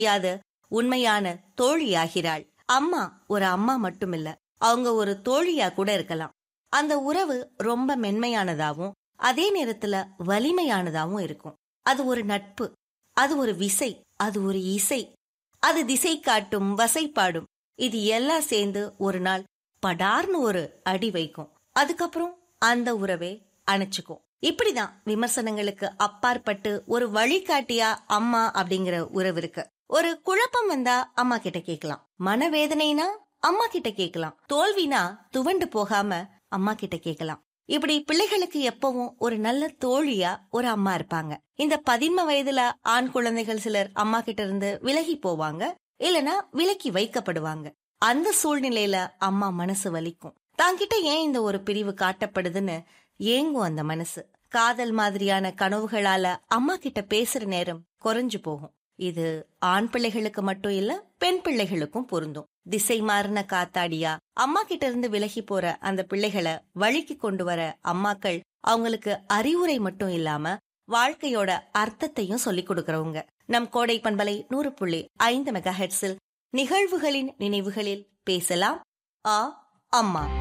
முடியாத உண்மையான தோழியாகிறாள் அம்மா ஒரு அம்மா மட்டுமில்ல அவங்க ஒரு தோழியா கூட இருக்கலாம் அந்த உறவு ரொம்ப மென்மையானதாவும் அதே நேரத்துல வலிமையானதாவும் இருக்கும் அது ஒரு நட்பு அது ஒரு விசை அது ஒரு இசை அது திசை காட்டும் வசைப்பாடும் இது எல்லாம் சேர்ந்து ஒரு நாள் படார்னு ஒரு அடி வைக்கும் அதுக்கப்புறம் அந்த உறவே அணைச்சுக்கும் இப்படிதான் விமர்சனங்களுக்கு அப்பாற்பட்டு ஒரு வழிகாட்டியா அம்மா அப்படிங்கிற உறவு இருக்கு ஒரு குழப்பம் வந்தா அம்மா கிட்ட கேட்கலாம் மனவேதனைனா அம்மா கிட்ட கேட்கலாம் தோல்வினா துவண்டு போகாம அம்மா கிட்ட கேட்கலாம் இப்படி பிள்ளைகளுக்கு எப்பவும் ஒரு நல்ல தோழியா ஒரு அம்மா இருப்பாங்க இந்த பதின்ம வயதுல ஆண் குழந்தைகள் சிலர் அம்மா கிட்ட இருந்து விலகி போவாங்க இல்லனா விலக்கி வைக்கப்படுவாங்க அந்த சூழ்நிலையில அம்மா மனசு வலிக்கும் தாங்கிட்ட ஏன் இந்த ஒரு பிரிவு காட்டப்படுதுன்னு ஏங்கும் அந்த மனசு காதல் மாதிரியான கனவுகளால அம்மா கிட்ட பேசுற நேரம் குறைஞ்சு போகும் இது ஆண் பிள்ளைகளுக்கு மட்டும் இல்ல பெண் பிள்ளைகளுக்கும் பொருந்தும் திசை மாறின காத்தாடியா அம்மா கிட்ட இருந்து விலகி போற அந்த பிள்ளைகளை வழிக்கு கொண்டு வர அம்மாக்கள் அவங்களுக்கு அறிவுரை மட்டும் இல்லாம வாழ்க்கையோட அர்த்தத்தையும் சொல்லிக் கொடுக்கறவங்க நம் கோடை பண்பலை நூறு புள்ளி ஐந்து மெகா ஹெட்ஸில் நிகழ்வுகளின் நினைவுகளில் பேசலாம் ஆ அம்மா